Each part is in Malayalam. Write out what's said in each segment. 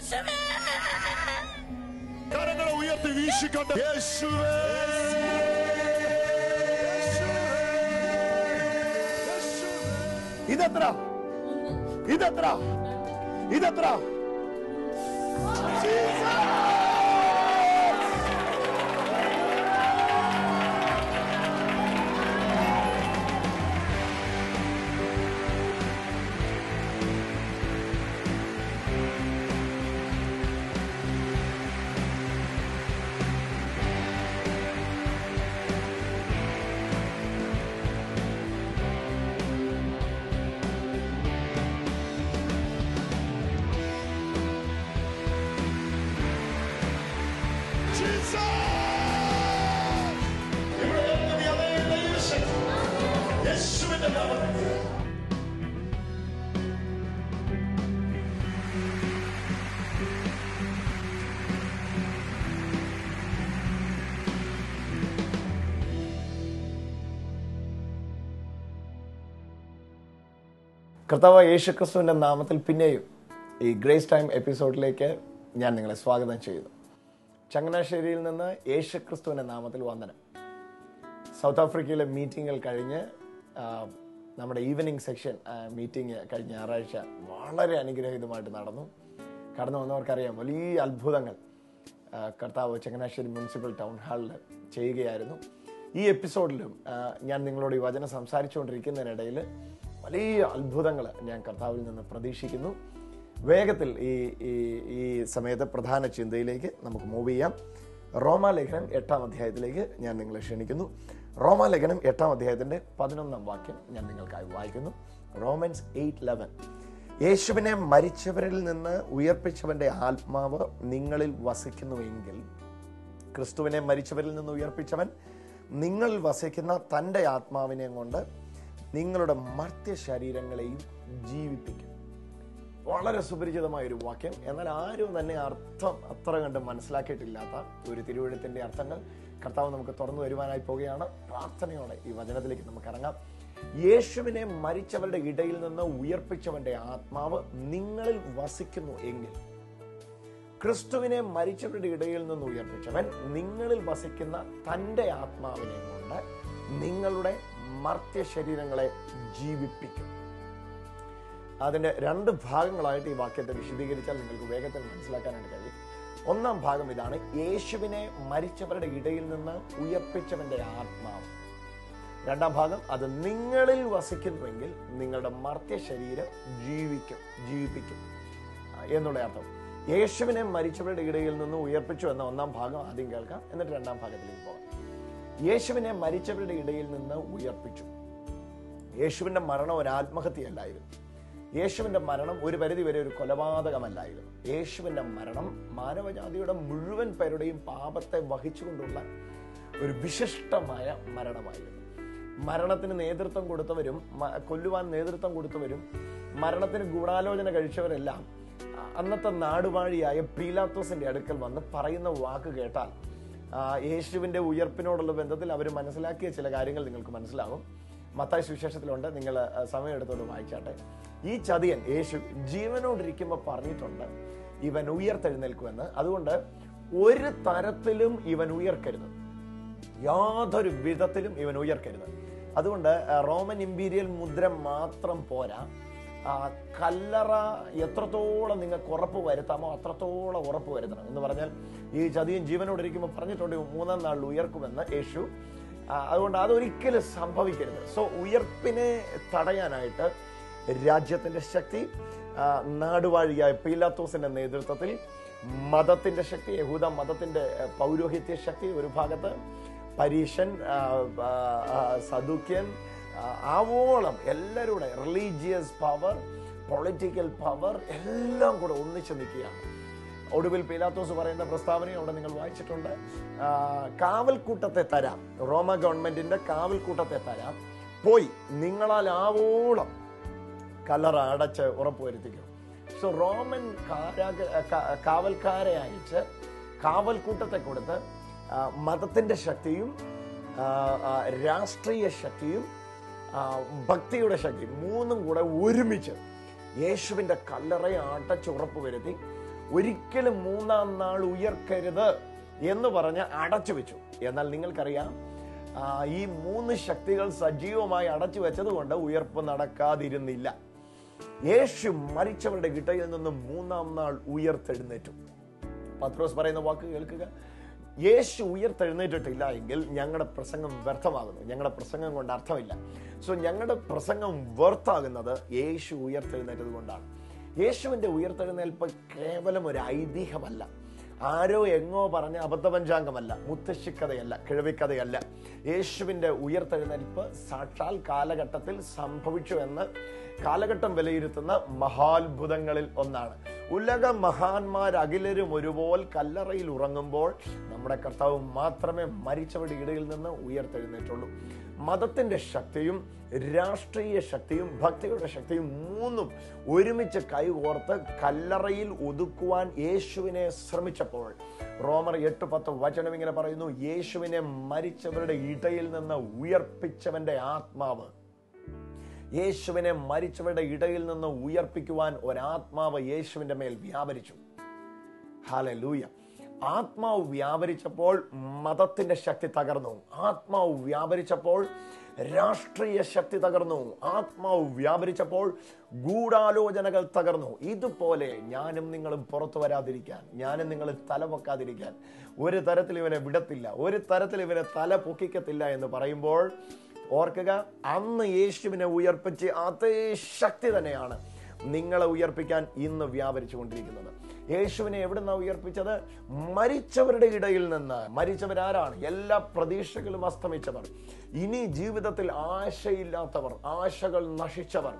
കരങ്ങളെ ഉയർത്തി വീശിക്കൊണ്ട് യേശുവേ ഇതെത്ര ഇതെത്ര ഇതെത്ര യേശുവിന്റെ നാമത്തിൽ കർത്താവ് യേശു ക്രിസ്തുവിന്റെ നാമത്തിൽ പിന്നെയും ഈ ഗ്രേസ് ടൈം എപ്പിസോഡിലേക്ക് ഞാൻ നിങ്ങളെ സ്വാഗതം ചെയ്യുന്നു ചങ്ങനാശ്ശേരിയിൽ നിന്ന് യേശു ക്രിസ്തുവിന്റെ നാമത്തിൽ വന്ദനം സൗത്ത് ആഫ്രിക്കയിലെ മീറ്റിങ്ങുകൾ കഴിഞ്ഞ് ആ, നമ്മുടെ ഈവനിങ് സെക്ഷൻ മീറ്റിംഗ് കഴിഞ്ഞ ഞായറാഴ്ച വളരെ അനുഗ്രഹീതമായിട്ട് നടന്നു കടന്നു വന്നവർക്കറിയാം വലിയ അത്ഭുതങ്ങൾ ആ, കർത്താവ് ചങ്ങനാശ്ശേരി മുനിസിപ്പൽ ടൗൺ ഹാളിൽ ചെയ്യുകയായിരുന്നു ഈ എപ്പിസോഡിലും ആ, ഞാൻ നിങ്ങളോട് ഈ വചനം സംസാരിച്ചുകൊണ്ടിരിക്കുന്നതിനിടയിൽ വലിയ അത്ഭുതങ്ങൾ ഞാൻ കർത്താവിൽ നിന്ന് പ്രതീക്ഷിക്കുന്നു വേഗത്തിൽ ഈ ഈ ഈ സമയത്ത് പ്രധാന ചിന്തയിലേക്ക് നമുക്ക് മൂവ് ചെയ്യാം റോമാലേഖനം എട്ടാം അധ്യായത്തിലേക്ക് ഞാൻ നിങ്ങളെ ക്ഷണിക്കുന്നു റോമാലേഖനം എട്ടാം അധ്യായത്തിന്റെ പതിനൊന്നാം വാക്യം ഞാൻ നിങ്ങൾക്കായി വായിക്കുന്നു റോമൻസ് എയ്റ്റ് ലെവൻ യേശുവിനെ മരിച്ചവരിൽ നിന്ന് ഉയർപ്പിച്ചവന്റെ ആത്മാവ് നിങ്ങളിൽ വസിക്കുന്നുവെങ്കിൽ ക്രിസ്തുവിനെ മരിച്ചവരിൽ നിന്ന് ഉയർപ്പിച്ചവൻ നിങ്ങളിൽ വസിക്കുന്ന തൻ്റെ ആത്മാവിനെ കൊണ്ട് നിങ്ങളുടെ മർത്യ ശരീരങ്ങളെയും ജീവിപ്പിക്കും വളരെ സുപരിചിതമായ ഒരു വാക്യം എന്നാൽ ആരും തന്നെ അർത്ഥം അത്ര കണ്ട് മനസ്സിലാക്കിയിട്ടില്ലാത്ത ഒരു തിരുവഴുത്തിന്റെ അർത്ഥങ്ങൾ കർത്താവ് നമുക്ക് തുറന്നു വരുവാനായി പോവുകയാണ് പ്രാർത്ഥനയോടെ ഈ വചനത്തിലേക്ക് നമുക്ക് ഇറങ്ങാം യേശുവിനെ മരിച്ചവരുടെ ഇടയിൽ നിന്ന് ഉയർപ്പിച്ചവന്റെ ആത്മാവ് നിങ്ങളിൽ വസിക്കുന്നു എങ്കിൽ ക്രിസ്തുവിനെ മരിച്ചവരുടെ ഇടയിൽ നിന്ന് ഉയർപ്പിച്ചവൻ നിങ്ങളിൽ വസിക്കുന്ന തൻ്റെ ആത്മാവിനെ കൊണ്ട് നിങ്ങളുടെ മർത്യ ശരീരങ്ങളെ ജീവിപ്പിക്കും അതിന്റെ രണ്ട് ഭാഗങ്ങളായിട്ട് ഈ വാക്യത്തെ വിശദീകരിച്ചാൽ നിങ്ങൾക്ക് വേഗത്തിൽ മനസ്സിലാക്കാനായിട്ട് കഴിയും ഒന്നാം ഭാഗം ഇതാണ് യേശുവിനെ മരിച്ചവരുടെ ഇടയിൽ നിന്ന് ഉയർപ്പിച്ചവന്റെ ആത്മാവ് രണ്ടാം ഭാഗം അത് നിങ്ങളിൽ വസിക്കുന്നുവെങ്കിൽ നിങ്ങളുടെ മർത്യ ശരീരം ജീവിക്കും ജീവിപ്പിക്കും ആ, എന്നുള്ള അർത്ഥം യേശുവിനെ മരിച്ചവരുടെ ഇടയിൽ നിന്ന് ഉയർപ്പിച്ചു എന്ന ഒന്നാം ഭാഗം ആദ്യം കേൾക്കാം എന്നിട്ട് രണ്ടാം ഭാഗത്തിലേക്ക് പോകാം യേശുവിനെ മരിച്ചവരുടെ ഇടയിൽ നിന്ന് ഉയർപ്പിച്ചു യേശുവിന്റെ മരണം ഒരു ആത്മഹത്യയല്ലായിരുന്നു യേശുവിന്റെ മരണം ഒരു പരിധി വരെ ഒരു കൊലപാതകമല്ലായിരുന്നു യേശുവിന്റെ മരണം മാനവജാതിയുടെ മുഴുവൻ പേരുടെയും പാപത്തെ വഹിച്ചുകൊണ്ടുള്ള ഒരു വിശിഷ്ടമായ മരണമായിരുന്നു മരണത്തിന് നേതൃത്വം കൊടുത്തവരും മ- കൊല്ലുവാൻ നേതൃത്വം കൊടുത്തവരും മരണത്തിന് ഗൂഢാലോചന കഴിച്ചവരെല്ലാം അ- അന്നത്തെ നാടുവാഴിയായ പീലാത്തോസിന്റെ അടുക്കൽ വന്ന് പറയുന്ന വാക്ക് കേട്ടാൽ ആ, യേശുവിന്റെ ഉയർപ്പിനോടുള്ള ബന്ധത്തിൽ അവർ മനസ്സിലാക്കിയ ചില കാര്യങ്ങൾ നിങ്ങൾക്ക് മനസ്സിലാകും മത്തായ സുവിശേഷത്തിലുണ്ട് നിങ്ങൾ ആ, സമയം എടുത്തോണ്ട് വായിച്ചാട്ടെ ഈ ചതിയൻ യേശു ജീവനോടിരിക്കുമ്പോൾ പറഞ്ഞിട്ടുണ്ട് ഇവൻ ഉയർത്തെഴുന്നേൽക്കുമെന്ന് അതുകൊണ്ട് ഒരു തരത്തിലും ഇവൻ ഉയർക്കരുത് യാതൊരു വിധത്തിലും ഇവൻ ഉയർക്കരുത് അതുകൊണ്ട് ആ, റോമൻ ഇമ്പീരിയൽ മുദ്ര മാത്രം പോരാ ആ, കല്ലറ എത്രത്തോളം നിങ്ങൾക്ക് ഉറപ്പ് വരുത്താമോ അത്രത്തോളം ഉറപ്പ് വരുത്തണം എന്ന് പറഞ്ഞാൽ ഈ ചതിയും ജീവനോടിരിക്കുമ്പോൾ പറഞ്ഞിട്ടുണ്ട് മൂന്നാം നാളിൽ ഉയർക്കുമെന്ന് യേശു ആ, അതുകൊണ്ട് അതൊരിക്കലും സംഭവിക്കരുത് സോ ഉയർപ്പിനെ തടയാനായിട്ട് രാജ്യത്തിന്റെ ശക്തി ആ, നാടുവാഴിയായ പീലാത്തോസിന്റെ നേതൃത്വത്തിൽ മതത്തിന്റെ ശക്തി യഹൂദ മതത്തിന്റെ ആ, പൗരോഹിത്യ ശക്തി ഒരു ഭാഗത്ത് പരീഷൻ ആ, ആ, ആ, സദുക്യൻ ആ, ആവോളം എല്ലാവരും കൂടെ റിലീജിയസ് പവർ പൊളിറ്റിക്കൽ പവർ എല്ലാം കൂടെ ഒന്നിച്ചു നിൽക്കുകയാണ് ഒടുവിൽ പീലാത്തോസ് പറയുന്ന പ്രസ്താവന അവിടെ നിങ്ങൾ വായിച്ചിട്ടുണ്ട് ആ, കാവൽക്കൂട്ടത്തെ തരാം റോമ ഗവൺമെന്റിന്റെ കാവൽക്കൂട്ടത്തെ തരാം പോയി നിങ്ങളാൽ ആവോളം കല്ലറ അടച്ച് ഉറപ്പുവരുത്തിക്കും സോ റോമൻ കാരാഗ- ക- കാവൽക്കാരെ അയച്ച് കാവൽക്കൂട്ടത്തെ കൊടുത്ത് ആ, മതത്തിന്റെ ശക്തിയും ആ, ആ, രാഷ്ട്രീയ ശക്തിയും ആ, ഭക്തിയുടെ ശക്തിയും മൂന്നും കൂടെ ഒരുമിച്ച് യേശുവിന്റെ കല്ലറയെ അടച്ച് ഉറപ്പുവരുത്തി ഒരിക്കലും മൂന്നാം നാൾ ഉയർക്കരുത് എന്ന് പറഞ്ഞ് അടച്ചു വെച്ചു എന്നാൽ നിങ്ങൾക്കറിയാം ആ, ഈ മൂന്ന് ശക്തികൾ സജീവമായി അടച്ചു വെച്ചത് കൊണ്ട് ഉയർപ്പ് നടക്കാതിരുന്നില്ല യേശു മരിച്ചവരുടെ ഇടയിൽ നിന്ന് മൂന്നാം നാൾ ഉയർത്തെഴുന്നേറ്റു പത്രോസ് പറയുന്ന വാക്ക് കേൾക്കുക യേശു ഉയർത്തെഴുന്നേറ്റിട്ടില്ല എങ്കിൽ ഞങ്ങളുടെ പ്രസംഗം വ്യർത്ഥമാകുന്നു ഞങ്ങളുടെ പ്രസംഗം കൊണ്ട് അർത്ഥമില്ല സോ ഞങ്ങളുടെ പ്രസംഗം വ്യർത്ഥാകുന്നത് യേശു ഉയർത്തെഴുന്നേറ്റത് കൊണ്ടാണ് യേശുവിന്റെ ഉയർത്തെഴുന്നേൽപ്പ് കേവലം ഒരു ഐതിഹ്യമല്ല ആരോ എങ്ങോ പറഞ്ഞ അബദ്ധപഞ്ചാംഗമല്ല മുത്തശ്ശിക്കഥയല്ല കിഴവിക്കഥയല്ല യേശുവിന്റെ ഉയർത്തെഴുന്നേൽപ്പ് സാക്ഷാൽ കാലഘട്ടത്തിൽ സംഭവിച്ചു എന്ന് കാലഘട്ടം വിലയിരുത്തുന്ന മഹാത്ഭുതങ്ങളിൽ ഒന്നാണ് ഉലക മഹാന്മാർ അഖിലരും ഒരുപോൽ കല്ലറയിൽ ഉറങ്ങുമ്പോൾ നമ്മുടെ കർത്താവ് മാത്രമേ മരിച്ചവരുടെ ഇടയിൽ നിന്ന് ഉയർത്തെഴുന്നേറ്റുള്ളൂ മതത്തിന്റെ ശക്തിയും രാഷ്ട്രീയ ശക്തിയും ഭക്തിയുടെ ശക്തിയും മൂന്നും ഒരുമിച്ച് കൈകോർത്ത് കല്ലറയിൽ ഒതുക്കുവാൻ യേശുവിനെ ശ്രമിച്ചപ്പോൾ റോമർ എട്ട് പത്ത് വചനം ഇങ്ങനെ പറയുന്നു യേശുവിനെ മരിച്ചവരുടെ ഇടയിൽ നിന്ന് ഉയർപ്പിച്ചവന്റെ ആത്മാവ് യേശുവിനെ മരിച്ചവരുടെ ഇടയിൽ നിന്ന് ഉയർപ്പിക്കുവാൻ ഒരാത്മാവ് യേശുവിന്റെ മേൽ വ്യാപരിച്ചു ഹാലലൂയ ആത്മാവ് വ്യാപരിച്ചപ്പോൾ മതത്തിന്റെ ശക്തി തകർന്നു ആത്മാവ് വ്യാപരിച്ചപ്പോൾ രാഷ്ട്രീയ ശക്തി തകർന്നു ആത്മാവ് വ്യാപരിച്ചപ്പോൾ ഗൂഢാലോചനകൾ തകർന്നു ഇതുപോലെ ഞാനും നിങ്ങളും പുറത്തു വരാതിരിക്കാൻ ഞാനും നിങ്ങൾ തലപൊക്കാതിരിക്കാൻ ഒരു തരത്തിൽ ഇവനെ വിടത്തില്ല ഒരു തരത്തിൽ ഇവനെ തല പൊക്കിക്കത്തില്ല എന്ന് പറയുമ്പോൾ ഓർക്കുക അന്ന് യേശുവിനെ ഉയർപ്പിച്ച് അതേ ശക്തി തന്നെയാണ് നിങ്ങളെ ഉയർപ്പിക്കാൻ ഇന്ന് വ്യാപരിച്ചു കൊണ്ടിരിക്കുന്നത് യേശുവിനെ എവിടുന്ന ഉയർപ്പിച്ചത് മരിച്ചവരുടെ ഇടയിൽ നിന്ന് മരിച്ചവരാരാണ് എല്ലാ പ്രതീക്ഷകളും അസ്തമിച്ചവർ ഇനി ജീവിതത്തിൽ ആശയില്ലാത്തവർ ആശകൾ നശിച്ചവർ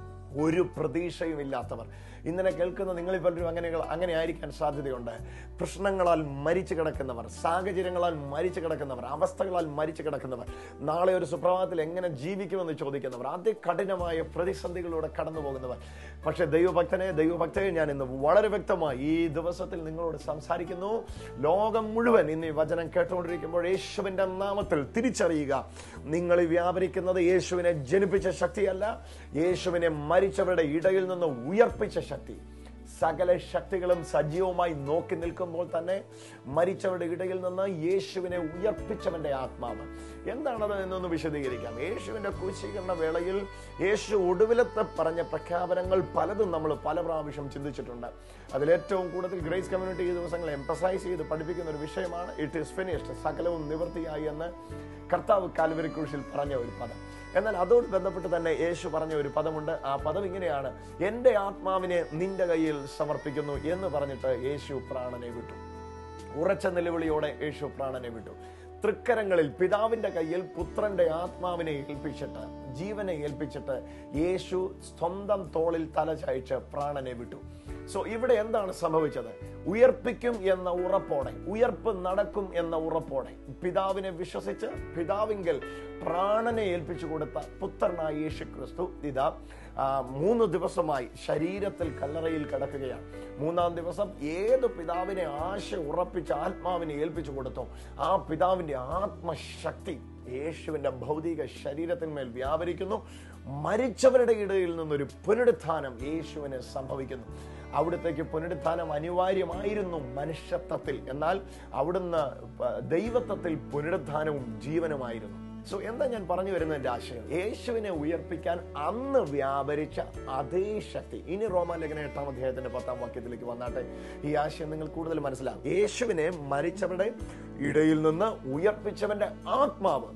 ഒരു പ്രതീക്ഷയും ഇല്ലാത്തവർ ഇന്നലെ കേൾക്കുന്ന നിങ്ങളിൽ പലരും അങ്ങനെ അങ്ങനെ ആയിരിക്കാൻ സാധ്യതയുണ്ട് പ്രശ്നങ്ങളാൽ മരിച്ചു കിടക്കുന്നവർ സാഹചര്യങ്ങളാൽ മരിച്ചു കിടക്കുന്നവർ അവസ്ഥകളാൽ മരിച്ചു കിടക്കുന്നവർ നാളെ ഒരു സുപ്രഭാതത്തിൽ എങ്ങനെ ജീവിക്കുമെന്ന് ചോദിക്കുന്നവർ അതികഠിനമായ പ്രതിസന്ധികളിലൂടെ കടന്നു പോകുന്നവർ പക്ഷെ ദൈവഭക്തനെ ദൈവഭക്തയെ ഞാൻ ഇന്ന് വളരെ വ്യക്തമായി ഈ ദിവസത്തിൽ നിങ്ങളോട് സംസാരിക്കുന്നു ലോകം മുഴുവൻ ഇന്ന് ഈ വചനം കേട്ടുകൊണ്ടിരിക്കുമ്പോൾ യേശുവിന്റെ നാമത്തിൽ തിരിച്ചറിയുക നിങ്ങൾ വ്യാപരിക്കുന്നത് യേശുവിനെ ജനിപ്പിച്ച ശക്തിയല്ല യേശുവിനെ മരിച്ചവരുടെ ഇടയിൽ നിന്ന് ഉയർപ്പിച്ച ശക്തി സകല ശക്തികളും സജീവമായി നോക്കി നിൽക്കുമ്പോൾ തന്നെ മരിച്ചവരുടെ ഇടയിൽ നിന്ന് യേശുവിനെ ഉയർപ്പിച്ചവന്റെ ആത്മാവ് എന്താണത് എന്നൊന്ന് വിശദീകരിക്കാം യേശുവിന്റെ ക്രൂശീകരണ വേളയിൽ യേശു ഒടുവിലത്തെ പറഞ്ഞ പ്രഖ്യാപനങ്ങൾ പലതും നമ്മൾ പല പ്രാവശ്യം ചിന്തിച്ചിട്ടുണ്ട് അതിലേറ്റവും കൂടുതൽ ഗ്രേസ് കമ്മ്യൂണിറ്റി ഈ ദിവസങ്ങൾ എംപസൈസ് ചെയ്ത് പഠിപ്പിക്കുന്ന ഒരു വിഷയമാണ് ഇറ്റ് ഈസ് ഫിനിഷ്ഡ് സകലവും നിവൃത്തിയായി എന്ന് കർത്താവ് കാൽവരി ക്രൂശിൽ പറഞ്ഞ ഒരു പദം എന്നാൽ അതോട് ബന്ധപ്പെട്ട് തന്നെ യേശു പറഞ്ഞ ഒരു പദമുണ്ട് ആ പദം ഇങ്ങനെയാണ് എൻ്റെ ആത്മാവിനെ നിന്റെ കയ്യിൽ സമർപ്പിക്കുന്നു എന്ന് പറഞ്ഞിട്ട് യേശു പ്രാണനെ വിട്ടു ഉറച്ച നിലവിളിയോടെ യേശു പ്രാണനെ വിട്ടു തൃക്കരങ്ങളിൽ പിതാവിന്റെ കയ്യിൽ പുത്രന്റെ ആത്മാവിനെ ഏൽപ്പിച്ചിട്ട് ജീവനെ ഏൽപ്പിച്ചിട്ട് യേശു സ്വന്തം തോളിൽ തല ചായച്ച് പ്രാണനെ വിട്ടു സോ ഇവിടെ എന്താണ് സംഭവിച്ചത് ഉയർപ്പിക്കും എന്ന ഉറപ്പോടെ ഉയർപ്പ് നടക്കും എന്ന ഉറപ്പോടെ പിതാവിനെ വിശ്വസിച്ച് പിതാവിങ്കൽ പ്രാണനെ ഏൽപ്പിച്ചു കൊടുത്ത പുത്രനായ യേശു ക്രിസ്തു ഇതാ ആ, മൂന്ന് ദിവസമായി ശരീരത്തിൽ കല്ലറയിൽ കിടക്കുകയാണ് മൂന്നാം ദിവസം ഏത് പിതാവിനെ ആശ ഉറപ്പിച്ച് ആത്മാവിനെ ഏൽപ്പിച്ചു കൊടുത്തോ ആ പിതാവിന്റെ ആത്മശക്തി യേശുവിന്റെ ഭൗതിക ശരീരത്തിന്മേൽ വ്യാപരിക്കുന്നു മരിച്ചവരുടെ ഇടയിൽ നിന്നൊരു പുനരുത്ഥാനം യേശുവിന് സംഭവിക്കുന്നു അവിടത്തേക്ക് പുനരുത്ഥാനം അനിവാര്യമായിരുന്നു മനുഷ്യത്വത്തിൽ എന്നാൽ അവിടുന്ന് പ- ദൈവത്വത്തിൽ പുനരുത്ഥാനവും ജീവനുമായിരുന്നു സോ എന്താ ഞാൻ പറഞ്ഞു വരുന്നതിന്റെ ആശയം യേശുവിനെ ഉയർപ്പിക്കാൻ അന്ന് വ്യാപരിച്ച അതേ ശക്തി ഇനി റോമാലേഖന എട്ടാം അധ്യായത്തിന്റെ പത്താം വാക്യത്തിലേക്ക് വന്നാട്ടെ ഈ ആശയം നിങ്ങൾ കൂടുതൽ മനസ്സിലാവും യേശുവിനെ മരിച്ചവരുടെ ഇടയിൽ നിന്ന് ഉയർപ്പിച്ചവന്റെ ആത്മാവ്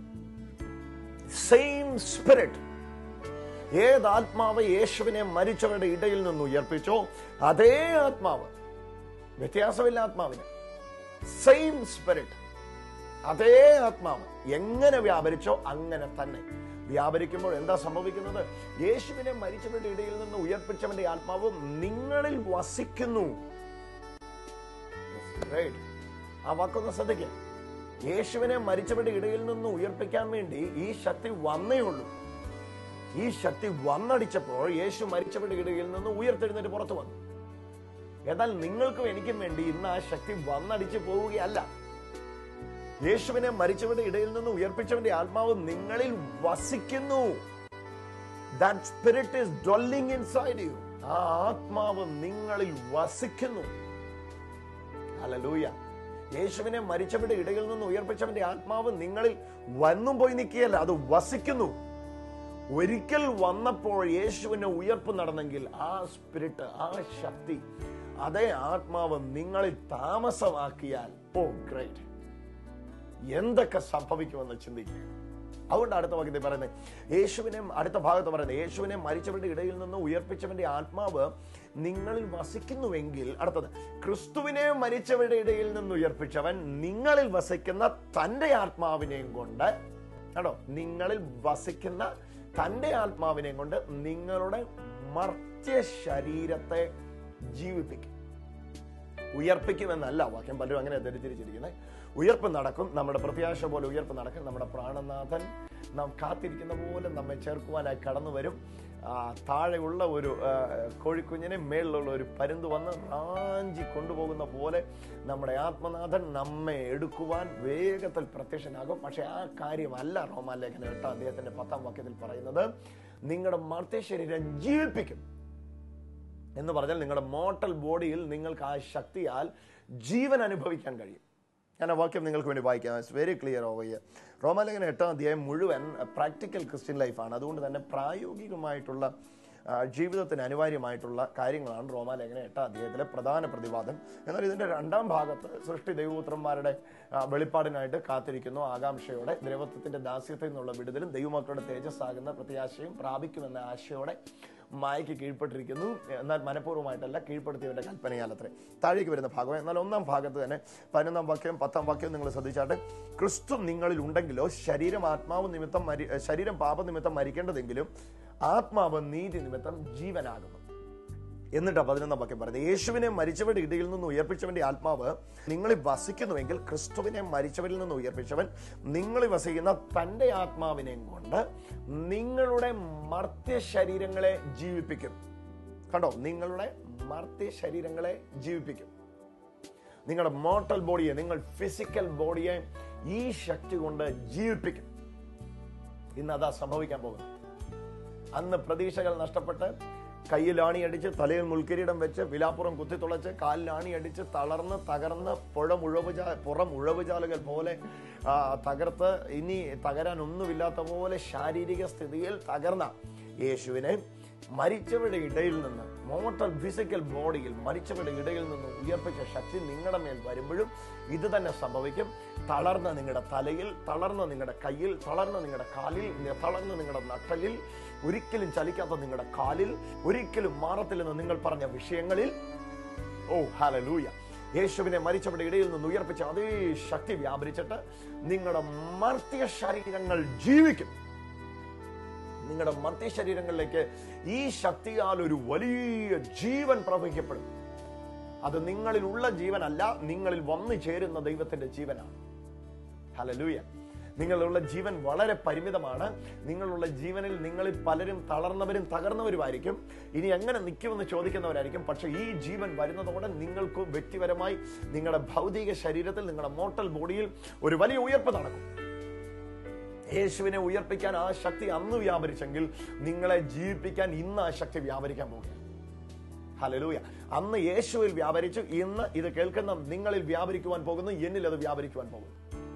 സെയിം സ്പിരിറ്റ് ഏത് ആത്മാവ് യേശുവിനെ മരിച്ചവരുടെ ഇടയിൽ നിന്ന് ഉയർപ്പിച്ചോ അതേ ആത്മാവ് വ്യത്യാസമില്ല ആത്മാവിന് സെയിം സ്പിരിറ്റ് അതേ ആത്മാവ് എങ്ങനെ വ്യാപരിച്ചോ അങ്ങനെ തന്നെ വ്യാപരിക്കുമ്പോൾ എന്താ സംഭവിക്കുന്നത് യേശുവിനെ മരിച്ചവരുടെ ഇടയിൽ നിന്ന് ഉയർപ്പിച്ചവന്റെ ആത്മാവ് നിങ്ങളിൽ വസിക്കുന്നു Right. ആ വാക്കൊന്ന് ശ്രദ്ധിക്കുക യേശുവിനെ മരിച്ചവരുടെ ഇടയിൽ നിന്ന് ഉയർപ്പിക്കാൻ വേണ്ടി ഈ ശക്തി വന്നേ ഉള്ളൂ ഈ ശക്തി വന്നടിച്ചപ്പോൾ യേശു മരിച്ചവരുടെ ഇടയിൽ നിന്ന് ഉയർത്തെഴുന്നേറ്റ് പുറത്തു വന്നു എന്നാൽ നിങ്ങൾക്കും എനിക്കും വേണ്ടി ഇന്ന് ആ ശക്തി വന്നടിച്ച് പോവുകയല്ല യേശുവിനെ മരിച്ചവരുടെ ഇടയിൽ നിന്ന് ഉയർപ്പിച്ചവന്റെ ആത്മാവ് നിങ്ങളിൽ വസിക്കുന്നു that spirit is dwelling inside you ആ ആത്മാവ് നിങ്ങളിൽ വസിക്കുന്നു ഹല്ലേലൂയ യേശുവിനെ മരിച്ചവരുടെ ഇടയിൽ നിന്ന് ഉയർപ്പിച്ചവന്റെ ആത്മാവ് നിങ്ങളിൽ വന്നും പോയി നിൽക്കുകയല്ല അത് വസിക്കുന്നു ഒരിക്കൽ വന്നപ്പോൾ യേശുവിന്റെ ഉയർപ്പ് നടന്നെങ്കിൽ ആ സ്പിരിറ്റ് ആ ശക്തി അതേ ആത്മാവ് നിങ്ങളിൽ താമസമാക്കിയാൽ ഓ ഗ്രേറ്റ് എന്തൊക്കെ സംഭവിക്കുമെന്ന് ചിന്തിക്കുക അതുകൊണ്ട് അടുത്ത വാക്യത്തിൽ പറയുന്നത് യേശുവിനെ അടുത്ത ഭാഗത്ത് പറയുന്നത് യേശുവിനെ മരിച്ചവരുടെ ഇടയിൽ നിന്ന് ഉയർപ്പിച്ചവന്റെ ആത്മാവ് നിങ്ങളിൽ വസിക്കുന്നുവെങ്കിൽ അടുത്തത് ക്രിസ്തുവിനെ മരിച്ചവരുടെ ഇടയിൽ നിന്ന് ഉയർപ്പിച്ചവൻ നിങ്ങളിൽ വസിക്കുന്ന തന്റെ ആത്മാവിനെയും കൊണ്ട് കേട്ടോ നിങ്ങളിൽ വസിക്കുന്ന തന്റെ ആത്മാവിനെയും കൊണ്ട് നിങ്ങളുടെ മർത്യ ശരീരത്തെ ജീവിപ്പിക്കും ഉയർപ്പിക്കുമെന്നല്ല വാക്യം പലരും അങ്ങനെ ധരിച്ചിരിക്കുന്നത് ഉയർപ്പ് നടക്കും നമ്മുടെ പ്രത്യാശ പോലെ ഉയർപ്പ് നടക്കും നമ്മുടെ പ്രാണനാഥൻ നാം കാത്തിരിക്കുന്ന പോലെ നമ്മെ ചേർക്കുവാനായി കടന്നു വരും ആ, താഴെയുള്ള ഒരു ആ, കോഴിക്കുഞ്ഞിനെ മേളിലുള്ള ഒരു പരുന്ത് വന്ന് റാഞ്ചി കൊണ്ടുപോകുന്ന പോലെ നമ്മുടെ ആത്മനാഥൻ നമ്മെ എടുക്കുവാൻ വേഗത്തിൽ പ്രത്യക്ഷനാകും പക്ഷെ ആ കാര്യമല്ല റോമാലേഖന എട്ടാം അദ്ദേഹത്തിന്റെ പത്താം വാക്യത്തിൽ പറയുന്നത് നിങ്ങളുടെ മർത്തേ ശരീരം ജീവിപ്പിക്കും എന്ന് പറഞ്ഞാൽ നിങ്ങളുടെ മോട്ടൽ ബോഡിയിൽ നിങ്ങൾക്ക് ആ ശക്തിയാൽ ജീവൻ അനുഭവിക്കാൻ കഴിയും ഞാൻ ആ വാക്യം നിങ്ങൾക്ക് വേണ്ടി വായിക്കാം it's very clear over here റോമാലേഖന എട്ടാം അധ്യായം മുഴുവൻ പ്രാക്ടിക്കൽ ക്രിസ്ത്യൻ ലൈഫാണ് അതുകൊണ്ട് തന്നെ പ്രായോഗികമായിട്ടുള്ള ആ, ജീവിതത്തിന് അനിവാര്യമായിട്ടുള്ള കാര്യങ്ങളാണ് റോമാലേഖന എട്ടാം അധ്യായത്തിലെ പ്രധാന പ്രതിവാദം എന്നാൽ ഇതിന്റെ രണ്ടാം ഭാഗത്ത് സൃഷ്ടി ദൈവപുത്രന്മാരുടെ ആ, വെളിപ്പാടിനായിട്ട് കാത്തിരിക്കുന്നു ആകാംക്ഷയോടെ ദ്രവത്വത്തിന്റെ ദാസ്യത്തിൽ നിന്നുള്ള വിടുതലും ദൈവമക്കളുടെ തേജസ്സാകുന്ന പ്രത്യാശയും പ്രാപിക്കുമെന്ന ആശയോടെ മായയ്ക്ക് കീഴ്പ്പെട്ടിരിക്കുന്നു എന്നാൽ മനഃപൂർവ്വമായിട്ടല്ല കീഴ്പ്പെടുത്തിയവന്റെ കൽപ്പനയാൽ അത്രേ താഴേക്ക് വരുന്ന ഭാഗം എന്നാൽ ഒന്നാം ഭാഗത്ത് തന്നെ പതിനൊന്നാം വാക്യം പത്താം വാക്യം നിങ്ങൾ ശ്രദ്ധിച്ചാട്ട് ക്രിസ്തു നിങ്ങളിൽ ഉണ്ടെങ്കിലോ ശരീരം ആത്മാവ് നിമിത്തം മരി ശരീരം പാപനിമിത്തം മരിക്കേണ്ടതെങ്കിലും ആത്മാവ് നീതി നിമിത്തം ജീവനാകുന്നു എന്നിട്ടാ പതിനൊന്നാം വാക്യം പറയുന്നത് യേശുവിനെ മരിച്ചവരുടെ ഇടയിൽ നിന്ന് ഉയർപ്പിച്ചവന്റെ ആത്മാവ് നിങ്ങളിൽ വസിക്കുന്നുവെങ്കിൽ ക്രിസ്തുവിനെ മരിച്ചവരിൽ നിന്ന് ഉയർപ്പിച്ചവൻ നിങ്ങളിൽ വസിക്കുന്ന തന്റെ ആത്മാവിനെയും കൊണ്ട് നിങ്ങളുടെ മർത്യ ശരീരങ്ങളെ ജീവിപ്പിക്കും കണ്ടോ നിങ്ങളുടെ മർത്യ ശരീരങ്ങളെ ജീവിപ്പിക്കും നിങ്ങളുടെ മോട്ടൽ ബോഡിയെ നിങ്ങൾ ഫിസിക്കൽ ബോഡിയെ ഈ ശക്തി കൊണ്ട് ജീവിപ്പിക്കും ഇന്ന് അതാ സംഭവിക്കാൻ പോകുന്നത് അന്ന് പ്രതീക്ഷകൾ നഷ്ടപ്പെട്ട് കയ്യിൽ ആണിയടിച്ച് തലയിൽ മുൾക്കിരീടം വെച്ച് വിലാപ്പുറം കുത്തിത്തുളച്ച് കാലിൽ ആണിയടിച്ച് തളർന്ന് തകർന്ന് പുഴ ഉഴവുചാ പുറം ഉഴവുചാലുകൾ പോലെ ആ, തകർത്ത് ഇനി തകരാൻ ഒന്നുമില്ലാത്ത പോലെ ശാരീരിക സ്ഥിതിയിൽ തകർന്ന യേശുവിനെ മരിച്ചവരുടെ ഇടയിൽ നിന്ന് മോട്ടൽ ഫിസിക്കൽ ബോഡിയിൽ മരിച്ചവരുടെ ഇടയിൽ നിന്ന് ഉയർപ്പിച്ച ശക്തി നിങ്ങളുടെ മേൽ വരുമ്പോഴും ഇത് തന്നെ സംഭവിക്കും തളർന്ന നിങ്ങളുടെ തലയിൽ തളർന്ന നിങ്ങളുടെ കയ്യിൽ തളർന്ന നിങ്ങളുടെ കാലിൽ തളർന്ന നിങ്ങളുടെ നട്ടലിൽ ഒരിക്കലും ചലിക്കാത്ത നിങ്ങളുടെ കാലിൽ ഒരിക്കലും മാറത്തില്ലെന്ന് നിങ്ങൾ പറഞ്ഞ വിഷയങ്ങളിൽ ഓ ഹലലൂയ യേശുവിനെ മരിച്ചവരുടെ ഇടയിൽ നിന്ന് ഉയർപ്പിച്ച അതേ ശക്തി വ്യാപരിച്ചിട്ട് നിങ്ങളുടെ മർത്യ ശരീരങ്ങൾ ജീവിക്കും നിങ്ങളുടെ മർത്യ ശരീരങ്ങളിലേക്ക് ഈ ശക്തിയാൽ ഒരു വലിയ ജീവൻ പ്രവഹിക്കപ്പെടും അത് നിങ്ങളിലുള്ള ജീവനല്ല നിങ്ങളിൽ വന്നു ചേരുന്ന ദൈവത്തിന്റെ ജീവനാണ് ഹലലൂയ നിങ്ങളുള്ള ജീവൻ വളരെ പരിമിതമാണ് നിങ്ങളുള്ള ജീവനിൽ നിങ്ങളിൽ പലരും തളർന്നവരും തകർന്നവരുമായിരിക്കും ഇനി എങ്ങനെ നിൽക്കുമെന്ന് ചോദിക്കുന്നവരായിരിക്കും പക്ഷെ ഈ ജീവൻ വരുന്നതോടെ നിങ്ങൾക്ക് വ്യക്തിപരമായി നിങ്ങളുടെ ഭൗതിക ശരീരത്തിൽ നിങ്ങളുടെ മോട്ടൽ ബോഡിയിൽ ഒരു വലിയ ഉയർപ്പ് നടക്കും യേശുവിനെ ഉയർപ്പിക്കാൻ ആ ശക്തി അന്ന് വ്യാപരിച്ചെങ്കിൽ നിങ്ങളെ ജീവിപ്പിക്കാൻ ഇന്ന് ആ ശക്തി വ്യാപരിക്കാൻ പോകുക ഹലലൂയ അന്ന് യേശുവിൽ വ്യാപരിച്ചു ഇന്ന് ഇത് കേൾക്കുന്ന നിങ്ങളിൽ വ്യാപരിക്കുവാൻ പോകുന്നു എന്നിൽ അത് വ്യാപരിക്കുവാൻ പോകുന്നു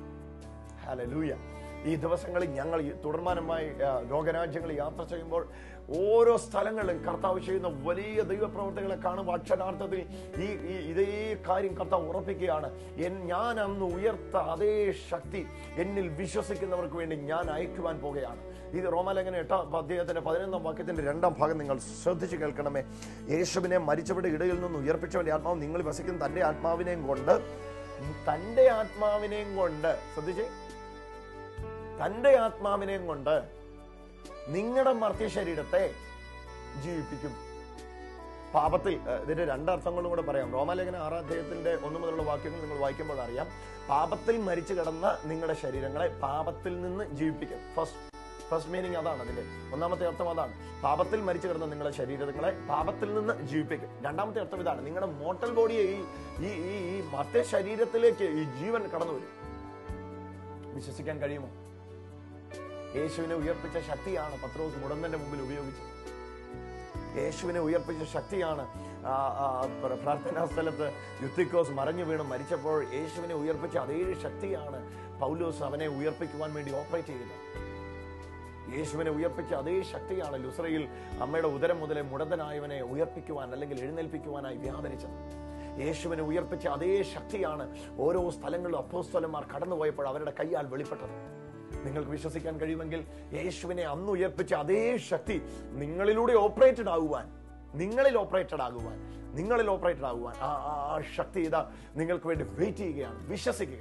ഹലലൂയ ഈ ദിവസങ്ങളിൽ ഞങ്ങൾ ഈ തുടർമാനമായി ആ, ലോകരാജ്യങ്ങളിൽ യാത്ര ചെയ്യുമ്പോൾ ഓരോ സ്ഥലങ്ങളിലും കർത്താവ് ചെയ്യുന്ന വലിയ ദൈവപ്രവർത്തികളെ കാണുമ്പോൾ അക്ഷരാർത്ഥത്തിൽ ഈ ഈ ഇതേ കാര്യം കർത്താവ് ഉറപ്പിക്കുകയാണ് എൻ ഞാൻ അന്ന് ഉയർത്ത അതേ ശക്തി എന്നിൽ വിശ്വസിക്കുന്നവർക്ക് വേണ്ടി ഞാൻ അയക്കുവാൻ പോകുകയാണ് ഇത് റോമാലേഖന എട്ടാം അധ്യായത്തിന്റെ പതിനൊന്നാം വാക്യത്തിന്റെ രണ്ടാം ഭാഗം നിങ്ങൾ ശ്രദ്ധിച്ചു കേൾക്കണമേ യേശുവിനെ മരിച്ചവരുടെ ഇടയിൽ നിന്ന് ഉയർപ്പിച്ചവന്റെ ആത്മാവ് നിങ്ങൾ വസിക്കുന്ന തന്റെ ആത്മാവിനെയും കൊണ്ട് തന്റെ ആത്മാവിനെയും കൊണ്ട് ശ്രദ്ധിച്ചേ തന്റെ ആത്മാവിനെയും കൊണ്ട് നിങ്ങളുടെ മർത്യ ശരീരത്തെ ജീവിപ്പിക്കും പാപത്തിൽ ഏഹ്, ഇതിന്റെ രണ്ടർത്ഥങ്ങളും കൂടെ പറയാം റോമാലേഖന ആറാം അധ്യായത്തിന്റെ ഒന്ന് മുതലുള്ള വാക്യങ്ങൾ നിങ്ങൾ വായിക്കുമ്പോൾ അറിയാം പാപത്തിൽ മരിച്ചു കിടന്ന നിങ്ങളുടെ ശരീരങ്ങളെ പാപത്തിൽ നിന്ന് ജീവിപ്പിക്കും ഫസ്റ്റ് ഫസ്റ്റ് മീനിങ് അതാണ് അതിന്റെ ഒന്നാമത്തെ അർത്ഥം അതാണ് പാപത്തിൽ മരിച്ചു കിടന്ന നിങ്ങളുടെ ശരീരങ്ങളെ പാപത്തിൽ നിന്ന് ജീവിപ്പിക്കും രണ്ടാമത്തെ അർത്ഥം ഇതാണ് നിങ്ങളുടെ മോട്ടൽ ബോഡിയെ ഈ ഈ ഈ ഈ മറ്റേ ശരീരത്തിലേക്ക് ഈ ജീവൻ കടന്നു വരും വിശ്വസിക്കാൻ കഴിയുമോ യേശുവിനെ ഉയർപ്പിച്ച ശക്തിയാണ് പത്രോസ് മുടന്തന്റെ മുമ്പിൽ ഉപയോഗിച്ചത് യേശുവിനെ ഉയർപ്പിച്ച ശക്തിയാണ് ആ, ആ, പ്ര- പ്രാർത്ഥനാ സ്ഥലത്ത് യുത്തിക്കോസ് മറഞ്ഞു വീണ് മരിച്ചപ്പോൾ യേശുവിനെ ഉയർപ്പിച്ച അതേ ശക്തിയാണ് പൗലോസ് അവനെ ഉയർപ്പിക്കുവാൻ വേണ്ടി ഓപ്പറേറ്റ് ചെയ്തത് യേശുവിനെ ഉയർപ്പിച്ച അതേ ശക്തിയാണ് ലുസ്രയിൽ അമ്മയുടെ ഉദരം മുതലേ മുടന്തനായവനെ ഉയർപ്പിക്കുവാൻ അല്ലെങ്കിൽ എഴുന്നേൽപ്പിക്കുവാനായി വ്യാപരിച്ചത് യേശുവിനെ ഉയർപ്പിച്ച അതേ ശക്തിയാണ് ഓരോ സ്ഥലങ്ങളിലും അപ്പോസ്തലന്മാർ കടന്നുപോയപ്പോൾ അവരുടെ കൈയാൽ വെളിപ്പെട്ടത് നിങ്ങൾക്ക് വിശ്വസിക്കാൻ കഴിയുമെങ്കിൽ യേശുവിനെ അന്ന് ഉയർപ്പിച്ച അതേ ശക്തി നിങ്ങളിലൂടെ ഓപ്പറേറ്റഡ് ആകുവാൻ നിങ്ങളിൽ ഓപ്പറേറ്റഡ് ആകുവാൻ നിങ്ങളിൽ ഓപ്പറേറ്റഡ് ആകുവാൻ ആ ആ- ആ ശക്തി ഇതാ നിങ്ങൾക്ക് വേണ്ടി വെയിറ്റ് ചെയ്യുകയാണ് വിശ്വസിക്കുക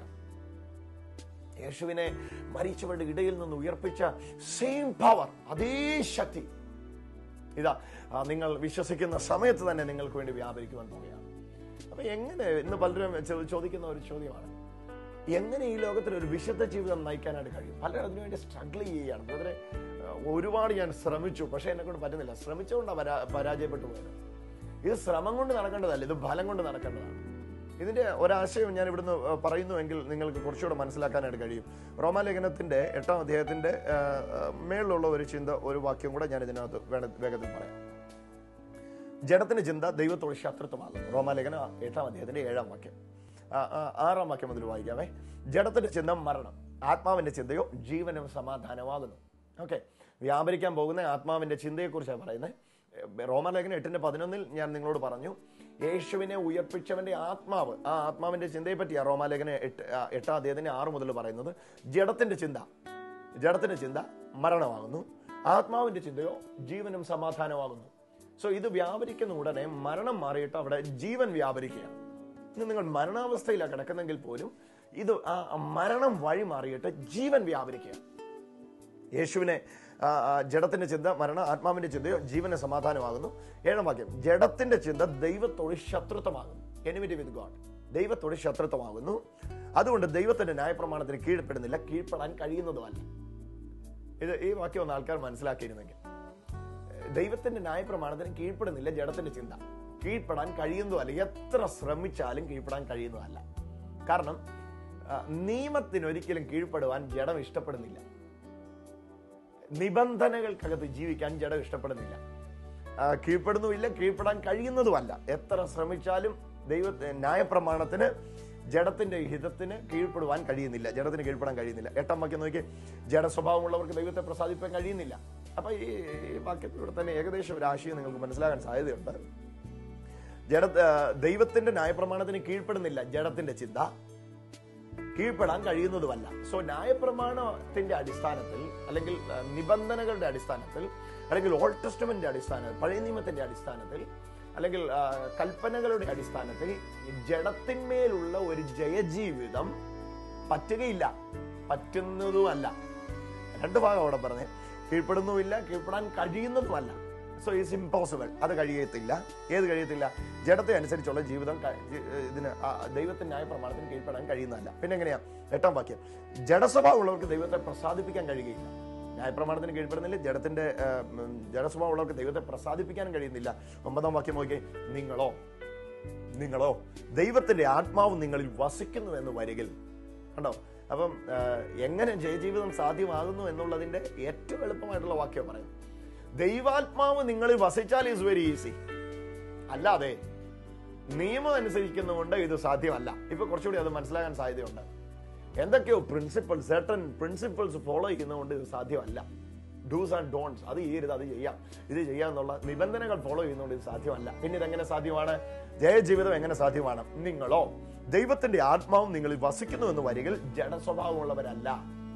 യേശുവിനെ മരിച്ചവരുടെ ഇടയിൽ നിന്ന് ഉയർപ്പിച്ച സെയിം പവർ അതേ ശക്തി ഇതാ ആ, നിങ്ങൾ വിശ്വസിക്കുന്ന സമയത്ത് തന്നെ നിങ്ങൾക്ക് വേണ്ടി വ്യാപരിക്കുവാൻ പോവുകയാണ് അപ്പൊ എങ്ങനെ ഇന്ന് പലരും ചോ- ചോദിക്കുന്ന ഒരു ചോദ്യമാണ് എങ്ങനെ ഈ ലോകത്തിൽ ഒരു വിശുദ്ധ ജീവിതം നയിക്കാനായിട്ട് കഴിയും പലരും അതിനുവേണ്ടി സ്ട്രഗിൾ ചെയ്യുകയാണ് ബ്രദറെ ഒരുപാട് ഞാൻ ശ്രമിച്ചു പക്ഷെ എന്നെ കൊണ്ട് പറ്റുന്നില്ല ശ്രമിച്ചുകൊണ്ടാണ് പരാ പരാജയപ്പെട്ടു പോയത് ഇത് ശ്രമം കൊണ്ട് നടക്കേണ്ടതല്ല ഇത് ഫലം കൊണ്ട് നടക്കേണ്ടതാണ് ഇതിന്റെ ഒരാശയം ഞാൻ ഇവിടുന്ന് ഏഹ്, പറയുന്നുവെങ്കിൽ നിങ്ങൾക്ക് കുറച്ചുകൂടെ മനസ്സിലാക്കാനായിട്ട് കഴിയും റോമാലേഖനത്തിന്റെ എട്ടാം അധ്യായത്തിന്റെ ഏഹ്, ഏഹ്, മേളിലുള്ള ഒരു ചിന്ത ഒരു വാക്യം കൂടെ ഞാൻ ഇതിനകത്ത് വേണ വേഗത്തിൽ പറയാം ജഡത്തിന്റെ ചിന്ത ദൈവത്തോട് ശത്രുത്വമാകുന്നു റോമാലേഖന എട്ടാം അധ്യായത്തിന്റെ ഏഴാം വാക്യം ആ, ആ, ആറാം വാക്യം മുതൽ വായിക്കാമേ ജഡത്തിന്റെ ചിന്ത മരണം ആത്മാവിന്റെ ചിന്തയോ ജീവനും സമാധാനമാകുന്നു ഓക്കെ വ്യാപരിക്കാൻ പോകുന്ന ആത്മാവിന്റെ ചിന്തയെക്കുറിച്ചാണ് പറയുന്നത് റോമാലേഖനം എട്ടിന്റെ പതിനൊന്നിൽ ഞാൻ നിങ്ങളോട് പറഞ്ഞു യേശുവിനെ ഉയർപ്പിച്ചവന്റെ ആത്മാവ് ആ ആത്മാവിന്റെ ചിന്തയെ പറ്റിയാണ് റോമാലേഖന എട്ട് ആ, എട്ടാം അധ്യായത്തിന്റെ ആറ് മുതൽ പറയുന്നത് ജഡത്തിന്റെ ചിന്ത ജഡത്തിന്റെ ചിന്ത മരണമാകുന്നു ആത്മാവിന്റെ ചിന്തയോ ജീവനും സമാധാനമാകുന്നു സോ ഇത് വ്യാപരിക്കുന്ന ഉടനെ മരണം മാറിയിട്ട് അവിടെ ജീവൻ വ്യാപരിക്കുകയാണ് ഇന്ന് നിങ്ങൾ മരണാവസ്ഥയിലാണ് കിടക്കുന്നെങ്കിൽ പോലും ഇത് ആ ആ മരണം വഴി മാറിയിട്ട് ജീവൻ വ്യാപരിക്കുകയാണ് യേശുവിനെ ആ, ആ, ജഡത്തിന്റെ ചിന്ത മരണ ആത്മാവിന്റെ ചിന്തയോ ജീവന് സമാധാനമാകുന്നു ഏഴാം വാക്യം ജഡത്തിന്റെ ചിന്ത ദൈവത്തോട് ശത്രുത്വമാകുന്നു എനിമിറ്റി വിത്ത് ഗോഡ് ദൈവത്തോട് ശത്രുത്വമാകുന്നു അതുകൊണ്ട് ദൈവത്തിന്റെ ന്യായപ്രമാണത്തിന് കീഴ്പ്പെടുന്നില്ല കീഴ്പ്പെടാൻ കഴിയുന്നതുമല്ല ഇത് ഈ വാക്യം ഒന്ന് ആൾക്കാർ മനസ്സിലാക്കിയിരുന്നെങ്കിൽ ദൈവത്തിന്റെ ന്യായപ്രമാണത്തിന് കീഴ്പ്പെടുന്നില്ല ജഡത്തിന്റെ ചിന്ത കീഴ്പ്പെടാൻ കഴിയുന്നതല്ല എത്ര ശ്രമിച്ചാലും കീഴ്പ്പെടാൻ കഴിയുന്നതല്ല കാരണം ആ, നിയമത്തിന് ഒരിക്കലും കീഴ്പ്പെടുവാൻ ജഡം ഇഷ്ടപ്പെടുന്നില്ല നിബന്ധനകൾക്കകത്ത് ജീവിക്കാൻ ജഡം ഇഷ്ടപ്പെടുന്നില്ല ആ, കീഴ്പ്പെടുന്നുമില്ല കീഴ്പ്പെടാൻ കഴിയുന്നതുമല്ല എത്ര ശ്രമിച്ചാലും ദൈവ ന്യായപ്രമാണത്തിന് ജഡത്തിന്റെ ഹിതത്തിന് കീഴ്പ്പെടുവാൻ കഴിയുന്നില്ല ജഡത്തിന് കീഴ്പ്പെടാൻ കഴിയുന്നില്ല എട്ടാം വാക്യം നോക്കി ജഡ സ്വഭാവമുള്ളവർക്ക് ദൈവത്തെ പ്രസാദിപ്പാൻ കഴിയുന്നില്ല അപ്പൊ ഈ വാക്യത്തിലൂടെ തന്നെ ഏകദേശം ഒരു ആശയം നിങ്ങൾക്ക് മനസ്സിലാകാൻ സാധ്യതയുണ്ട് ജഡ ആ, ദൈവത്തിന്റെ ന്യായപ്രമാണത്തിന് കീഴ്പ്പെടുന്നില്ല ജഡത്തിന്റെ ചിന്ത കീഴ്പ്പെടാൻ കഴിയുന്നതുമല്ല സോ ന്യായപ്രമാണത്തിന്റെ അടിസ്ഥാനത്തിൽ അല്ലെങ്കിൽ ആ, നിബന്ധനകളുടെ അടിസ്ഥാനത്തിൽ അല്ലെങ്കിൽ ഓൾഡ് ടെസ്റ്റമെന്റിന്റെ അടിസ്ഥാനത്തിൽ പഴയ നിയമത്തിന്റെ അടിസ്ഥാനത്തിൽ അല്ലെങ്കിൽ ആ, കൽപ്പനകളുടെ അടിസ്ഥാനത്തിൽ ജഡത്തിന്മേലുള്ള ഒരു ജയജീവിതം പറ്റുകയില്ല പറ്റുന്നതുമല്ല രണ്ട് ഭാഗം അവിടെ പറഞ്ഞേ കീഴ്പ്പെടുന്നുമില്ല കീഴ്പ്പെടാൻ കഴിയുന്നതുമല്ല സോ ഇറ്റ്സ് ഇമ്പോസിബിൾ അത് കഴിയത്തില്ല ഏത് കഴിയത്തില്ല ജഡത്തെ അനുസരിച്ചുള്ള ജീവിതം ക- ജി- ഇതിന് ആ ദൈവത്തിന്റെ ന്യായ പ്രമാണത്തിന് കീഴ്പ്പെടാൻ കഴിയുന്നതല്ല പിന്നെ എങ്ങനെയാ എട്ടാം വാക്യം ജഡസ്വഭാവമുള്ളവർക്ക് ദൈവത്തെ പ്രസാദിപ്പിക്കാൻ കഴിയുകയില്ല ന്യായപ്രമാണത്തിന് കീഴ്പ്പെടുന്നില്ല ജഡത്തിന്റെ ആ, ഉം, ജഡസ്വഭാവമുള്ളവർക്ക് ദൈവത്തെ പ്രസാദിപ്പിക്കാൻ കഴിയുന്നില്ല ഒമ്പതാം വാക്യം നോക്കി നിങ്ങളോ നിങ്ങളോ ദൈവത്തിന്റെ ആത്മാവ് നിങ്ങളിൽ വസിക്കുന്നു എന്ന് വരികിൽ കണ്ടോ അപ്പം ആ, എങ്ങനെ ജയജീവിതം സാധ്യമാകുന്നു എന്നുള്ളതിന്റെ ഏറ്റവും എളുപ്പമായിട്ടുള്ള വാക്യം പറയും ദൈവാത്മാവ് നിങ്ങളിൽ വസിച്ചാൽ ഈസ് വെരി ഈസി അല്ലാതെ നിയമം അനുസരിക്കുന്നതുകൊണ്ട് ഇത് സാധ്യമല്ല ഇപ്പൊ കുറച്ചുകൂടി അത് മനസ്സിലാകാൻ സാധ്യതയുണ്ട് എന്തൊക്കെയോ പ്രിൻസിപ്പിൾ സെർട്ടൺ പ്രിൻസിപ്പിൾസ് ഫോളോ ചെയ്യുന്നതുകൊണ്ട് ഇത് സാധ്യമല്ല ഡൂസ് ആൻഡ് ഡോൺസ് അത് ചെയ്യരുത് അത് ചെയ്യാം ഇത് ചെയ്യാന്നുള്ള നിബന്ധനകൾ ഫോളോ ചെയ്യുന്നതുകൊണ്ട് ഇത് സാധ്യമല്ല പിന്നെ ഇതെങ്ങനെ സാധ്യമാണ് ജയജീവിതം എങ്ങനെ സാധ്യമാണ് നിങ്ങളോ ദൈവത്തിന്റെ ആത്മാവും നിങ്ങളിൽ വസിക്കുന്നു എന്ന് വരികിൽ ജഡസ്വഭാവമുള്ളവരല്ല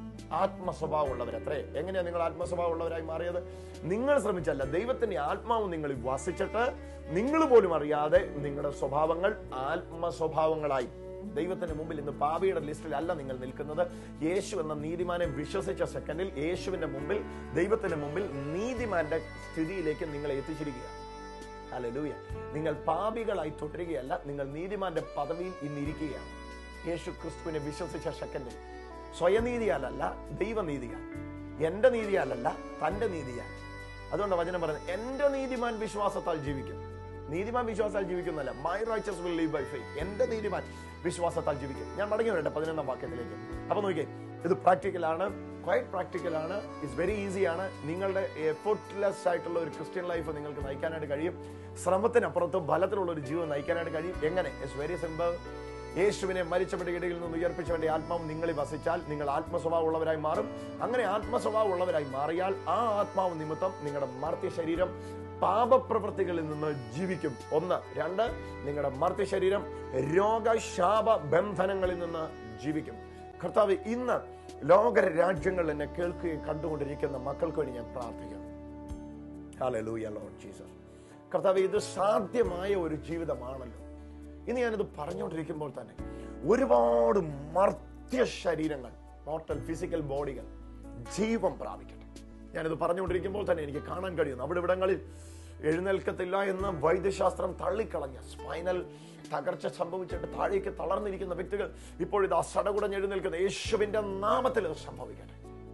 ആത്മസ്വഭാവമുള്ളവരത്രേ എങ്ങനെയാ നിങ്ങൾ ആത്മസ്വഭാവമുള്ളവരായി മാറിയത് നിങ്ങൾ ശ്രമിച്ചല്ല ദൈവത്തിന്റെ ആത്മാവ് നിങ്ങളിൽ വസിച്ചിട്ട് നിങ്ങൾ പോലും അറിയാതെ നിങ്ങളുടെ സ്വഭാവങ്ങൾ ആത്മസ്വഭാവങ്ങളായി ദൈവത്തിന്റെ മുമ്പിൽ ഇന്ന് പാപിയുടെ ലിസ്റ്റിലല്ല നിങ്ങൾ നിൽക്കുന്നത് യേശു എന്ന നീതിമാനെ വിശ്വസിച്ച സെക്കൻഡിൽ യേശുവിന്റെ മുമ്പിൽ ദൈവത്തിന്റെ മുമ്പിൽ നീതിമാന്റെ സ്ഥിതിയിലേക്ക് നിങ്ങളെ എത്തിച്ചിരിക്കുകയാണ് ഹല്ലേലൂയ നിങ്ങൾ പാപികളായി തുടരുകയല്ല നിങ്ങൾ നീതിമാന്റെ പദവിയിൽ ഇന്നിരിക്കുകയാണ് യേശു ക്രിസ്തുവിനെ വിശ്വസിച്ച സെക്കൻഡിൽ സ്വയനീതിയാലല്ല ദൈവനീതിയാൽ എന്റെ നീതിയാലല്ല തന്റെ നീതിയാൽ അതുകൊണ്ട് വചനം പറയുന്നത് എന്റെ നീതിമാൻ വിശ്വാസത്താൽ ജീവിക്കും നീതിമാൻ വിശ്വാസത്താൽ ജീവിക്കുന്നല്ല my righteous will live by faith എന്റെ നീതിമാൻ വിശ്വാസത്താൽ ജീവിക്കും ഞാൻ മടങ്ങി വരട്ടെ പതിനൊന്നാം വാക്യത്തിലേക്ക് അപ്പൊ നോക്കിയേ ഇത് പ്രാക്ടിക്കലാണ് ക്വൈറ്റ് പ്രാക്ടിക്കലാണ് ഇറ്റ്സ് വെരി ഈസിയാണ് നിങ്ങളുടെ എഫോർട്ട്ലെസ് ആയിട്ടുള്ള ഒരു ക്രിസ്ത്യൻ ലൈഫ് നിങ്ങൾക്ക് നയിക്കാനായിട്ട് കഴിയും ശ്രമത്തിനപ്പുറത്ത് ബലത്തിലുള്ള ഒരു ജീവൻ നയിക്കാനായിട്ട് കഴിയും എങ്ങനെ ഇറ്റ്സ് വെരി സിമ്പിൾ യേശുവിനെ മരിച്ചവരുടെ ഇടയിൽ നിന്ന് ഉയർപ്പിച്ചവന്റെ ആത്മാവ് നിങ്ങളിൽ വസിച്ചാൽ നിങ്ങൾ ആത്മസ്വഭാവമുള്ളവരായി മാറും അങ്ങനെ ആത്മസ്വഭാവമുള്ളവരായി മാറിയാൽ ആ ആത്മാവ് നിമിത്തം നിങ്ങളുടെ മർത്യ ശരീരം പാപപ്രവൃത്തികളിൽ നിന്ന് ജീവിക്കും ഒന്ന് രണ്ട് നിങ്ങളുടെ മർത്യ ശരീരം രോഗശാപ ബന്ധനങ്ങളിൽ നിന്ന് ജീവിക്കും കർത്താവ് ഇന്ന് ലോക രാജ്യങ്ങളിൽ എന്നെ കേൾക്കുകയും കണ്ടുകൊണ്ടിരിക്കുന്ന മക്കൾക്ക് വേണ്ടി ഞാൻ പ്രാർത്ഥിക്കാം ഹല്ലേലൂയ ലോർഡ് ജീസസ് കർത്താവ് ഇത് സാധ്യമായ ഒരു ജീവിതമാണല്ലോ ഇന്ന് ഞാനിത് പറഞ്ഞുകൊണ്ടിരിക്കുമ്പോൾ തന്നെ ഒരുപാട് മർത്യ ശരീരങ്ങൾ ടോട്ടൽ ഫിസിക്കൽ ബോഡികൾ ജീവൻ പ്രാപിക്കട്ടെ ഞാനിത് പറഞ്ഞുകൊണ്ടിരിക്കുമ്പോൾ തന്നെ എനിക്ക് കാണാൻ കഴിയുന്നു അവിടെ ഇവിടങ്ങളിൽ എഴുന്നേൽക്കത്തില്ല എന്ന് വൈദ്യശാസ്ത്രം തള്ളിക്കളഞ്ഞ സ്പൈനൽ തകർച്ച സംഭവിച്ചിട്ട് താഴേക്ക് തളർന്നിരിക്കുന്ന വ്യക്തികൾ ഇപ്പോൾ ഇത് അസടകുടഞ്ഞ് എഴുന്നേൽക്കുന്ന യേശുവിന്റെ നാമത്തിൽ ഇത് സംഭവിക്കട്ടെ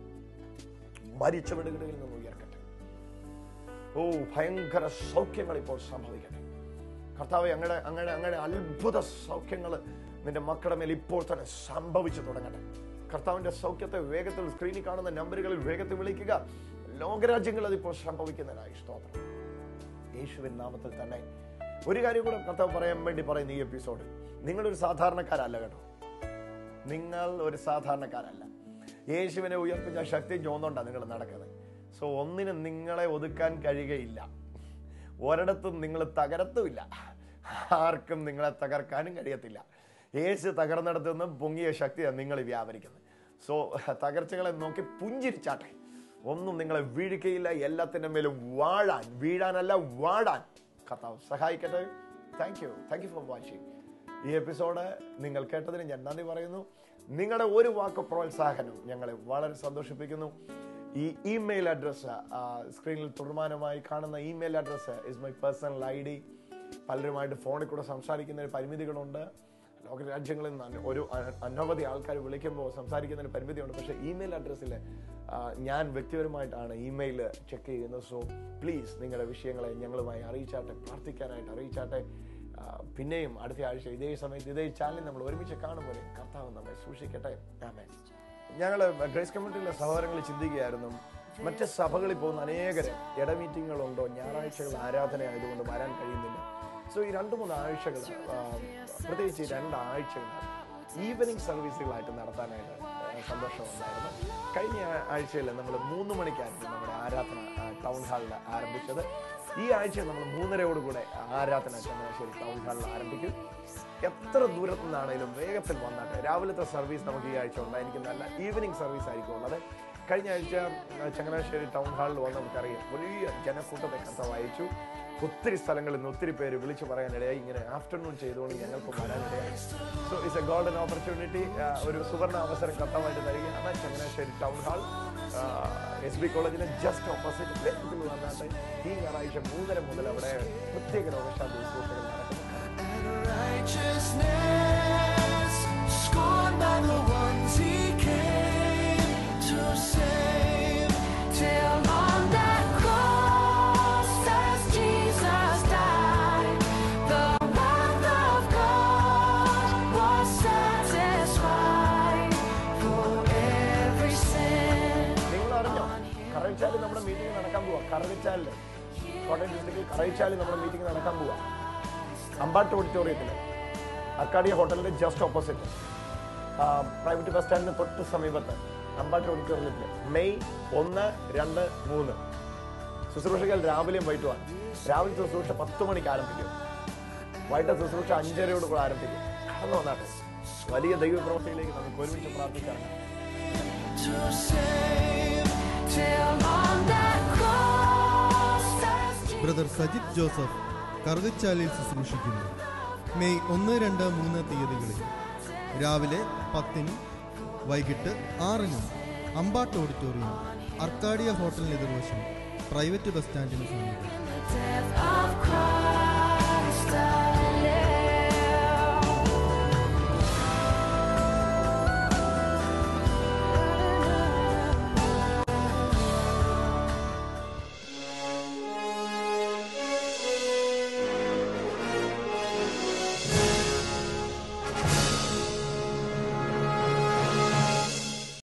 മരിച്ച വീടുകളിൽ നിന്ന് ഉയർക്കട്ടെ ഓ ഭയങ്കര സൗഖ്യങ്ങൾ ഇപ്പോൾ സംഭവിക്കട്ടെ കർത്താവ് അങ്ങനെ അങ്ങനെ അങ്ങനെ അത്ഭുത സൗഖ്യങ്ങൾ നിന്റെ മക്കളുടെ മേൽ ഇപ്പോൾ തന്നെ സംഭവിച്ചു തുടങ്ങട്ടെ കർത്താവിന്റെ സൗഖ്യത്തെ വേഗത്തിൽ സ്ക്രീനിൽ കാണുന്ന നമ്പറുകളിൽ വേഗത്തിൽ വിളിക്കുക ലോകരാജ്യങ്ങൾ അതിപ്പോൾ സംഭവിക്കുന്നതിനായി സ്തോത്രം യേശുവിൻ നാമത്തിൽ തന്നെ ഒരു കാര്യം കൂടെ കർത്താവ് പറയാൻ വേണ്ടി പറയുന്ന ഈ എപ്പിസോഡിൽ നിങ്ങളൊരു സാധാരണക്കാരല്ല കേട്ടോ നിങ്ങൾ ഒരു സാധാരണക്കാരല്ല യേശുവിനെ ഉയർപ്പിച്ച ശക്തി ചോന്നുകൊണ്ടാണ് നിങ്ങൾ നടക്കുന്നത് സോ ഒന്നിനും നിങ്ങളെ ഒതുക്കാൻ കഴിയുകയില്ല ഒരിടത്തും നിങ്ങൾ തകരത്തുമില്ല ആർക്കും നിങ്ങളെ തകർക്കാനും കഴിയത്തില്ല യേശു തകർന്നിടത്തു നിന്ന് പൊങ്ങിയ ശക്തിയാണ് നിങ്ങൾ വ്യാപരിക്കുന്നത് സോ തകർച്ചകളെ നോക്കി പുഞ്ചിരിച്ചാട്ടെ ഒന്നും നിങ്ങളെ വീഴിക്കയില്ല എല്ലാത്തിൻ്റെ മേലും വാഴാൻ വീഴാനല്ല വാഴാൻ കർത്താവ് സഹായിക്കട്ടെ thank you thank you for watching ഈ എപ്പിസോഡ് നിങ്ങൾ കേട്ടതിന് ഞാൻ നന്ദി പറയുന്നു നിങ്ങളുടെ ഒരു വാക്ക് പ്രോത്സാഹനം ഞങ്ങളെ വളരെ സന്തോഷിപ്പിക്കുന്നു ഈ ഇമെയിൽ അഡ്രസ്സ് സ്ക്രീനിൽ തുടർമാനമായി കാണുന്ന email address is my personal I D പലരുമായിട്ട് ഫോണിൽ കൂടെ സംസാരിക്കുന്നതിന് പരിമിതികളുണ്ട് ലോക രാജ്യങ്ങളിൽ നിന്ന് ഒരു അ- അനവധി ആൾക്കാർ വിളിക്കുമ്പോൾ സംസാരിക്കുന്നതിന് പരിമിതിയുണ്ട് പക്ഷേ ഇമെയിൽ അഡ്രസ്സിൽ ഞാൻ വ്യക്തിപരമായിട്ടാണ് ഇമെയിൽ ചെക്ക് ചെയ്യുന്നത് സോ പ്ലീസ് നിങ്ങളുടെ വിഷയങ്ങളെ ഞങ്ങളുമായി അറിയിച്ചാട്ടെ പ്രാർത്ഥിക്കാനായിട്ട് അറിയിച്ചാട്ടെ ആ, പിന്നെയും അടുത്ത ആഴ്ച ഇതേ സമയത്ത് ഇതേ ചാനലിൽ നമ്മൾ ഒരുമിച്ച് കാണുമ്പോൾ കർത്താവ് നമ്മെ സൂക്ഷിക്കട്ടെ ആമേൻ ഞങ്ങൾ ഗ്രേസ് കമ്മിറ്റിയിലെ സഹോദരങ്ങൾ ചിന്തിക്കുകയായിരുന്നു മറ്റ് സഭകളിൽ പോകുന്ന അനേകര് ഇട മീറ്റിങ്ങുകളുണ്ടോ ഞായറാഴ്ചകൾ ആരാധന ആയതുകൊണ്ട് വരാൻ കഴിയുന്നില്ല സോ ഈ രണ്ട് മൂന്ന് ആഴ്ചകൾ ആ, പ്രത്യേകിച്ച് ഈ രണ്ട് ആഴ്ചകൾ ഈവനിങ് സർവീസുകളായിട്ട് നടത്താനായിട്ട് ആ, സന്തോഷമുണ്ടായിരുന്നു കഴിഞ്ഞ ആഴ്ചയിൽ നമ്മൾ മൂന്ന് മണിക്കായിരുന്നു നമ്മുടെ ആരാധന ആ, ടൗൺ ഹാളിൽ ആരംഭിച്ചത് ഈ ആഴ്ച നമ്മൾ മൂന്നരയോട് കൂടെ ആരാധന ചങ്ങനാശ്ശേരി ടൗൺ ഹാളിൽ ആരംഭിക്കും എത്ര ദൂരത്തു നിന്നാണെങ്കിലും വേഗത്തിൽ വന്നാട്ടെ രാവിലത്തെ സർവീസ് നമുക്ക് ഈ ആഴ്ച ഉണ്ടായിരിക്കുന്നതല്ല ഈവനിങ് സർവീസ് ആയിരിക്കും ഉള്ളത് കഴിഞ്ഞ ആഴ്ച ആ, ചങ്ങനാശ്ശേരി ടൗൺ ഹാളിൽ വന്ന് നമുക്കറിയാം വലിയ ജനക്കൂട്ടത്തെ കർത്താവ് അയച്ചു ഒത്തിരി സ്ഥലങ്ങളിൽ നിന്ന് ഒത്തിരി പേര് വിളിച്ചു പറയാനിടയായി ഇങ്ങനെ ആഫ്റ്റർനൂൺ ചെയ്തുകൊണ്ട് ഞങ്ങൾക്ക് വരാനിടയായി so it's a golden opportunity ഒരു സുവർണ അവസരം കർത്താവായിട്ട് തരികയാണ് Changanassery town hall S B കോളേജിന് ജസ്റ്റ് ഓപ്പോസിറ്റ് വേഗത്തിൽ വന്നാട്ടെ ഈ ഞായറാഴ്ച മൂന്നര മുതൽ അവിടെ പ്രത്യേക രോഗശാന്തി ശുശ്രൂഷകൾ നടക്കുന്നു righteousness, scorned by the ones he came to save. Till on that cross, as Jesus died, the wrath of God was satisfied for every sin. നിങ്ങൾ അറിഞ്ഞോ കറയിച്ചാലിൽ നമ്മുടെ മീറ്റിംഗ് നടക്കാൻ പോവാ കറയിച്ചാലിൽ കോട്ടയം ഡിസ്ട്രിക്റ്റിൽ കറയിച്ചാലിൽ നമ്മുടെ മീറ്റിംഗ് നടക്കാൻ പോവാ അമ്പാട്ട് ഓഡിറ്റോറിയത്തിൽ അക്കാഡിയ ഹോട്ടലിന്റെ ജസ്റ്റ് ഓപ്പോസിറ്റ് പ്രൈവറ്റ് ബസ് സ്റ്റാൻഡിന് തൊട്ട് സമീപത്ത് അമ്പാട്ട് ഓഡിറ്റോറിയത്തിൽ മെയ് ഒന്ന് രണ്ട് മൂന്ന് ശുശ്രൂഷകൾ രാവിലെയും വൈകിട്ടുമാണ് രാവിലെ ശുശ്രൂഷ പത്ത് മണിക്ക് ആരംഭിക്കും വൈകിട്ട് ശുശ്രൂഷ അഞ്ചരയോട് കൂടെ ആരംഭിക്കും കടന്നു വന്നാട്ടെ വലിയ ദൈവപ്രവൃത്തിയിലേക്ക് നമുക്ക് ഒരുമിച്ച് പ്രാർത്ഥിക്കാം to save till on that cross as brother Sajith Joseph കറുകച്ചാലിൽ ശുശ്രൂഷിക്കുന്നു മെയ് ഒന്ന് രണ്ട് മൂന്ന് തീയതികളിൽ രാവിലെ പത്തിനും വൈകിട്ട് ആറിനും അമ്പാട്ട് ഓഡിറ്റോറിയം അർക്കാഡിയ ഹോട്ടലിന് എതിർവശം പ്രൈവറ്റ് ബസ് സ്റ്റാൻഡിന് സമീപം the death of Christ.